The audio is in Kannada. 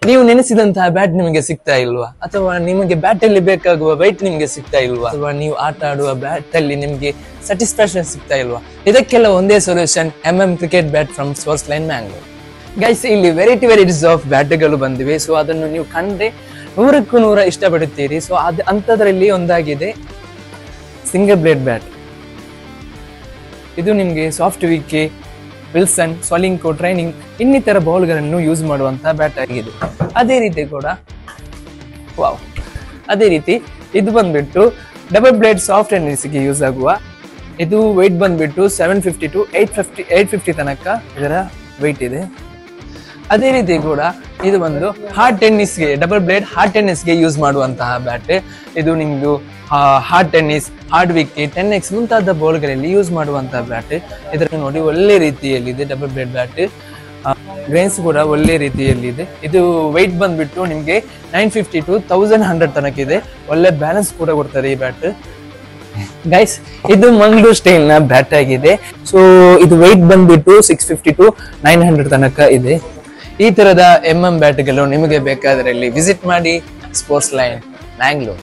ನೀವು ನೆನೆಸಿದಂತಹ ಬ್ಯಾಟ್ ನಿಮಗೆ ಸಿಗ್ತಾ ಇಲ್ವಾ ಅಥವಾ ನಿಮಗೆ ಬ್ಯಾಟ್ ಅಲ್ಲಿ ಬೇಕಾಗುವ ವೈಟ್ ನಿಮಗೆ ಸಿಗ್ತಾ ಇಲ್ವಾ ಅಥವಾ ನೀವು ಆಟ ಆಡುವ ಬ್ಯಾಟ್ ಅಲ್ಲಿ ನಿಮಗೆ ಸ್ಯಾಟಿಸ್ಫ್ಯಾಕ್ಷನ್ ಸಿಗ್ತಾ ಇಲ್ವಾ ಇದಕ್ಕೆಲ್ಲ ಒಂದೇ solution M M cricket bat from sports line Mangalore guys ಇಲ್ಲಿ ವೆರೈಟಿ ವೆರೈಟೀಸ್ ಆಫ್ ಬ್ಯಾಟ್ಗಳು ಬಂದಿವೆ ಸೊ ಅದನ್ನು ನೀವು ಕಂಡ್ರೆ ನೂರಕ್ಕೂ ನೂರ ಇಷ್ಟಪಡುತ್ತೀರಿ ಸೊ ಅದು ಅಂಥದ್ರಲ್ಲಿ ಒಂದಾಗಿದೆ ಸಿಂಗಲ್ ಬ್ಲೇಡ್ ಬ್ಯಾಟ್ ಇದು ನಿಮಗೆ ಸಾಫ್ಟ್ ವಿಕೆ ವಿಲ್ಸನ್ ಸಾಲಿಂಕೋ ಟ್ರೈನಿಂಗ್ ಇನ್ನಿತರ ಬಾಲ್ಗಳನ್ನು ಯೂಸ್ ಮಾಡುವಂತಹ ಬ್ಯಾಟ್ ಆಗಿದೆ ಅದೇ ರೀತಿ ಕೂಡ ವಾವ್ ಅದೇ ರೀತಿ ಇದು ಬಂದ್ಬಿಟ್ಟು ಡಬಲ್ ಬ್ಲೇಡ್ ಸಾಫ್ಟ್ ಟೆನ್ನಿಸ್ಗೆ ಯೂಸ್ ಆಗುವ ಇದು ವೆಯ್ಟ್ ಬಂದ್ಬಿಟ್ಟು seven fifty to eight fifty eight fifty ತನಕ ಇದರ ವೆಯ್ಟ್ ಇದೆ ಅದೇ ರೀತಿ ಕೂಡ ಇದು ಒಂದು ಹಾರ್ಡ್ ಟೆನ್ನಿಸ್ಗೆ ಡಬಲ್ ಬ್ಲೇಡ್ ಹಾರ್ಡ್ ಟೆನ್ನಿಸ್ಗೆ ಯೂಸ್ ಮಾಡುವಂತಹ ಬ್ಯಾಟ್ ಇದು ನಿಮ್ದು hard tennis hard wicket ten X ಮುಂತಾದ ಬಾಲ್ಗಳಲ್ಲಿ ಯೂಸ್ ಮಾಡುವಂತಹ ಬ್ಯಾಟ್ ಇದರಲ್ಲಿ ನೋಡಿ ಒಳ್ಳೆ ರೀತಿಯಲ್ಲಿದೆ ಡಬಲ್ ಬ್ಲೇಡ್ ಬ್ಯಾಟ್ ಗ್ರೈನ್ಸ್ ಕೂಡ ಒಳ್ಳೆ ರೀತಿಯಲ್ಲಿದೆ ಇದು ವೆಯ್ಟ್ ಬಂದ್ಬಿಟ್ಟು ನಿಮಗೆ nine fifty to thousand hundred ತನಕ ಇದೆ ಒಳ್ಳೆ ಬ್ಯಾಲೆನ್ಸ್ ಕೂಡ ಕೊಡ್ತಾರೆ ಈ ಬ್ಯಾಟ್ ಗೈಸ್ ಇದು ಮಂಗಳೂರು ಸ್ಟೈಲ್ ನ ಬ್ಯಾಟ್ ಆಗಿದೆ ಸೊ ಇದು ವೆಯ್ಟ್ ಬಂದ್ಬಿಟ್ಟು six fifty to nine hundred ತನಕ ಇದೆ ಈ ತರದ ಎಂ ಎಂ ಬ್ಯಾಟ್ಗಳು ನಿಮಗೆ ಬೇಕಾದ್ರಲ್ಲಿ ವಿಸಿಟ್ ಮಾಡಿ ಸ್ಪೋರ್ಟ್ಸ್ ಲೈನ್ ಮ್ಯಾಂಗ್ಳೂರ್